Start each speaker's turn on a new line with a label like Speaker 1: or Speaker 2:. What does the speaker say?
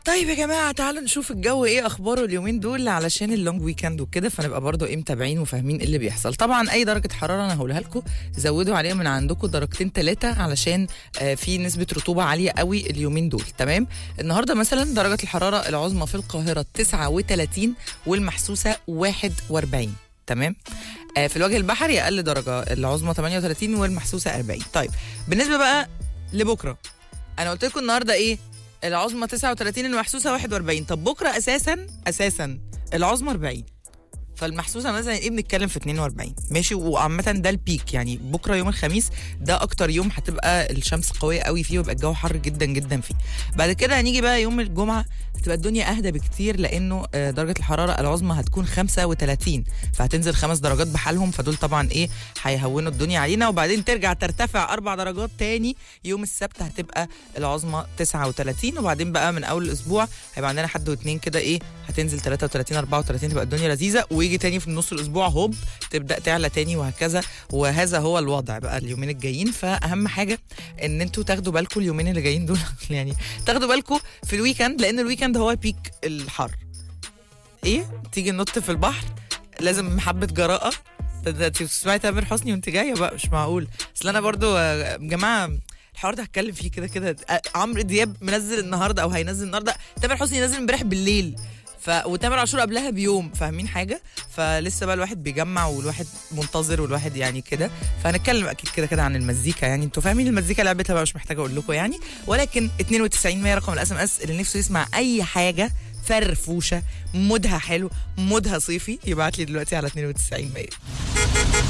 Speaker 1: طيب يا جماعه تعالوا نشوف الجو ايه اخباره اليومين دول علشان اللونج ويكند وكده فنبقى برضو ايه متابعين وفاهمين ايه اللي بيحصل طبعا اي درجه حراره انا هقولها لكم زودوا عليها من عندكم درجتين ثلاثه علشان آه في نسبه رطوبه عاليه قوي اليومين دول تمام النهارده مثلا درجه الحراره العظمى في القاهره 39 والمحسوسه 41 تمام آه في الوجه البحري اقل درجه العظمى 38 والمحسوسه 40 طيب بالنسبه بقى لبكره انا قلت لكم النهارده ايه العظمى 39 المحسوسه 41 طب بكره اساسا اساسا العظمى 40 فالمحسوسه مثلا ايه بنتكلم في 42 ماشي وعامه ده البيك يعني بكره يوم الخميس ده اكتر يوم هتبقى الشمس قويه قوي فيه ويبقى الجو حر جدا جدا فيه بعد كده هنيجي بقى يوم الجمعه هتبقى الدنيا اهدى بكتير لانه آه، درجه الحراره العظمى هتكون 35 فهتنزل خمس درجات بحالهم فدول طبعا ايه هيهونوا الدنيا علينا وبعدين ترجع ترتفع اربع درجات تاني يوم السبت هتبقى العظمى 39 وبعدين بقى من اول الاسبوع هيبقى عندنا حد واثنين كده ايه هتنزل 33 34 تبقى الدنيا لذيذه ويجي تاني في نص الاسبوع هوب تبدا تعلى تاني وهكذا وهذا هو الوضع بقى اليومين الجايين فاهم حاجه ان انتوا تاخدوا بالكم اليومين اللي جايين دول يعني تاخدوا بالكم في الويكند لان الويكند هو بيك الحر ايه تيجي ننط في البحر لازم محبه جراءه ده- ده انت بتسمعي تامر حسني وانت جايه بقى مش معقول اصل انا برضو آه، يا جماعه الحوار ده هتكلم فيه كده كده آه، عمرو دياب منزل النهارده او هينزل النهارده تامر حسني نزل امبارح بالليل ف وتامر عاشور قبلها بيوم فاهمين حاجه فلسه بقى الواحد بيجمع والواحد منتظر والواحد يعني كده فهنتكلم اكيد كده كده عن المزيكا يعني انتوا فاهمين المزيكا لعبتها بقى مش محتاجه اقول لكم يعني ولكن 92 100 رقم الاس ام اس اللي نفسه يسمع اي حاجه فرفوشه مودها حلو مودها صيفي يبعت لي دلوقتي على 92 100